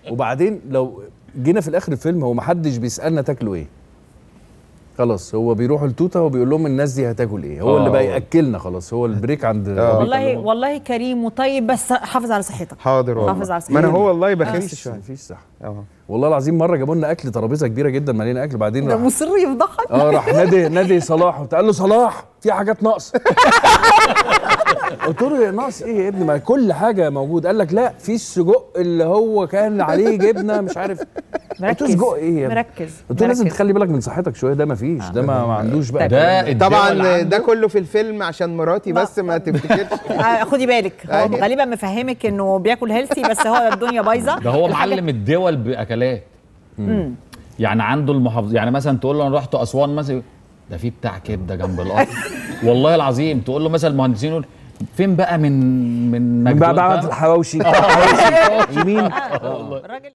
وبعدين لو جينا في الاخر الفيلم هو ما حدش بيسالنا تاكلوا ايه خلاص هو بيروحوا التوته وبيقول لهم الناس دي هتاكل ايه هو آه. اللي بقى ياكلنا خلاص هو البريك عند والله والله كريم وطيب بس حافظ على صحتك حاضر والله حافظ على ما انا صحتك. هو والله مفيش بخس شويه مفيش صح اه والله العظيم مره جابوا لنا اكل ترابيزه كبيره جدا مليانه اكل بعدين ده راح مصر يفضحك اه راح نادي نادي صلاح وبتاع قال له صلاح في حاجات ناقصه قلت له يا ناقص ايه يا ابني ما كل حاجه موجود قال لك لا في السجق اللي هو كان عليه جبنه مش عارف قلت له مركز سجق ايه يا ابني مركز قلت له لازم مركز. تخلي بالك من صحتك شويه ده ما فيش ده ما, ما عندوش بقى ده الدول طبعا عنده- ده كله في الفيلم عشان مراتي بس ما تفتكرش آه، خدي بالك هو أيوة. غالبا مفهمك انه بياكل هيلثي بس هو الدنيا بايظه ده هو الحاجة- معلم الدول باكلات يعني عنده المحافظ يعني مثلا تقول له انا رحت اسوان مثلا ده في بتاع كبده جنب القطر والله العظيم تقول له مثلا المهندسين يقول فين بقى من من من مجدول بعد فاهم؟ الحواوشي يمين الراجل